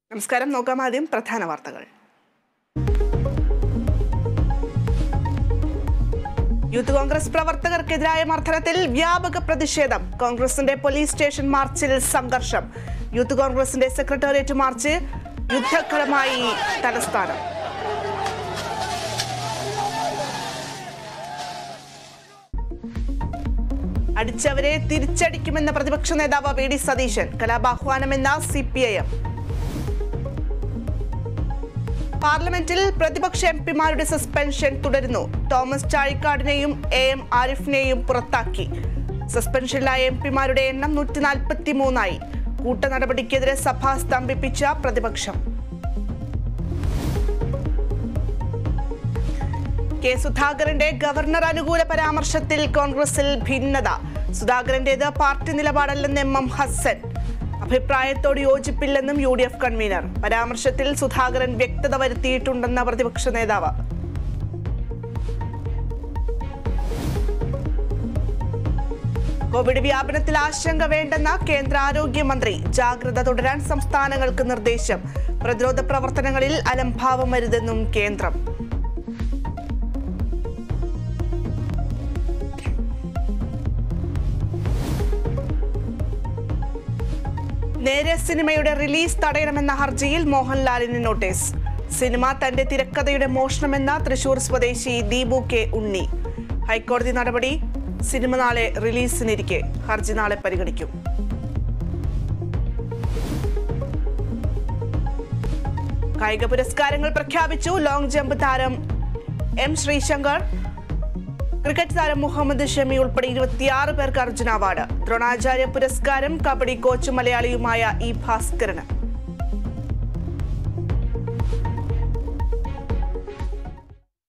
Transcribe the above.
നമസ്കാരം നോക്കാം ആദ്യം പ്രധാന വാർത്തകൾ യൂത്ത് കോൺഗ്രസ് പ്രവർത്തകർക്കെതിരായ മർദ്ദനത്തിൽ വ്യാപക പ്രതിഷേധം കോൺഗ്രസിന്റെ പോലീസ് സ്റ്റേഷൻ മാർച്ചിൽ സംഘർഷം യൂത്ത് കോൺഗ്രസിന്റെ സെക്രട്ടേറിയറ്റ് മാർച്ച് യുദ്ധക്കളമായി തലസ്ഥാനം അടിച്ചവരെ തിരിച്ചടിക്കുമെന്ന പ്രതിപക്ഷ നേതാവ് വി ഡി സതീശൻ കലാപാഹ്വാനമെന്ന സി പി ഐ എം പാർലമെന്റിൽ പ്രതിപക്ഷ എം പിമാരുടെ സസ്പെൻഷൻ തുടരുന്നു തോമസ് ചാഴിക്കാടിനെയും എ എം ആരിഫിനെയും പുറത്താക്കി സസ്പെൻഷനിലായ എം പിമാരുടെ എണ്ണം നൂറ്റി നാൽപ്പത്തി മൂന്നായി കൂട്ട നടപടിക്കെതിരെ സഭ സ്തംഭിപ്പിച്ച പ്രതിപക്ഷം കെ സുധാകരന്റെ ഗവർണർ അനുകൂല പരാമർശത്തിൽ കോൺഗ്രസിൽ ഭിന്നത സുധാകരന്റേത് പാർട്ടി നിലപാടല്ലെന്ന് എം എം ഹസൻ അഭിപ്രായത്തോട് യോജിപ്പില്ലെന്നും യു ഡി എഫ് കൺവീനർ പരാമർശത്തിൽ സുധാകരൻ വ്യക്തത വരുത്തിയിട്ടുണ്ടെന്ന പ്രതിപക്ഷ നേതാവ് കോവിഡ് വ്യാപനത്തിൽ ആശങ്ക വേണ്ടെന്ന കേന്ദ്ര ആരോഗ്യമന്ത്രി ജാഗ്രത തുടരാൻ സംസ്ഥാനങ്ങൾക്ക് നിർദ്ദേശം പ്രതിരോധ പ്രവർത്തനങ്ങളിൽ അലംഭാവം വരുതെന്നും കേന്ദ്രം നേരെ സിനിമയുടെ റിലീസ് തടയണമെന്ന ഹർജിയിൽ മോഹൻലാലിന് നോട്ടീസ് സിനിമ തന്റെ തിരക്കഥയുടെ മോഷണമെന്ന തൃശൂർ സ്വദേശി ദീപു കെ ഉണ്ണി ഹൈക്കോടതി നടപടി സിനിമ നാളെ റിലീസിനിരിക്കെ ഹർജി നാളെ പരിഗണിക്കും കായിക പുരസ്കാരങ്ങൾ പ്രഖ്യാപിച്ചു ലോങ് ജമ്പ് താരം എം ശ്രീശങ്കർ ക്രിക്കറ്റ് താരം മുഹമ്മദ് ഷമി ഉൾപ്പെടെ ഇരുപത്തിയാറ് പേർക്ക് അർജുന അവാർഡ് ദ്രോണാചാര്യ പുരസ്കാരം കബഡി കോച്ച് മലയാളിയുമായ ഇ ഭാസ്കരന്